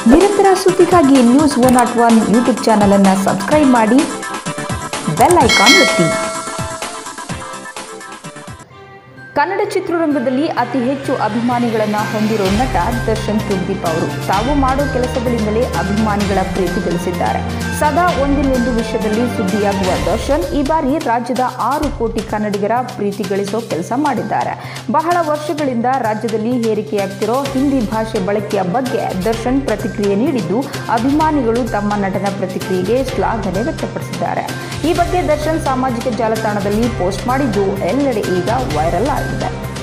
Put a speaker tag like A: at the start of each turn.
A: ನಿರಂತರ ಸುದ್ದಿಗಾಗಿ news one not one YouTube ಚಾನಲನ್ನು ಸಬ್ಸ್ಕ್ರೈಬ್ ಮಾಡಿ ಬೆಲ್ ಐಕಾನ್ ಒತ್ತಿ ಕನ್ನಡ ಚಿತ್ರರಂಗದಲ್ಲಿ ಅತಿ ಹೆಚ್ಚು ಅಭಿಮಾನಿಗಳನ್ನು ಹೊಂದಿರೋ ನಟ ದರ್ಶನ್ ಸುದೀಪ್ ಅವರು ತಾವು ಮಾಡೋ ಕೆಲಸಗಳಿಂದಲೇ ಅಭಿಮಾನಿಗಳ ಪ್ರೀತಿ ಗಳಿಸಿದ್ದಾರೆ ಸದಾ ಒಂದಿಲ್ಲೊಂದು ವಿಷಯದಲ್ಲಿ ಸುದ್ದಿಯಾಗುವ ದರ್ಶನ್ ಈ ಬಾರಿ ರಾಜ್ಯದ ಆರು ಕೋಟಿ ಕನ್ನಡಿಗರ ಪ್ರೀತಿ ಗಳಿಸೋ ಕೆಲಸ ಮಾಡಿದ್ದಾರೆ ಬಹಳ ವರ್ಷಗಳಿಂದ ರಾಜ್ಯದಲ್ಲಿ ಹೇರಿಕೆಯಾಗ್ತಿರೋ ಹಿಂದಿ ಭಾಷೆ ಬಳಕೆಯ ಬಗ್ಗೆ ದರ್ಶನ್ ಪ್ರತಿಕ್ರಿಯೆ ನೀಡಿದ್ದು ಅಭಿಮಾನಿಗಳು ತಮ್ಮ ನಟನ ಪ್ರತಿಕ್ರಿಯೆಗೆ ಶ್ಲಾಘನೆ ವ್ಯಕ್ತಪಡಿಸಿದ್ದಾರೆ ಈ ಬಗ್ಗೆ ದರ್ಶನ್ ಸಾಮಾಜಿಕ ಜಾಲತಾಣದಲ್ಲಿ ಪೋಸ್ಟ್ ಮಾಡಿದ್ದು ಎಲ್ಲೆಡೆ ಈಗ ವೈರಲ್ ಆಗಿದೆ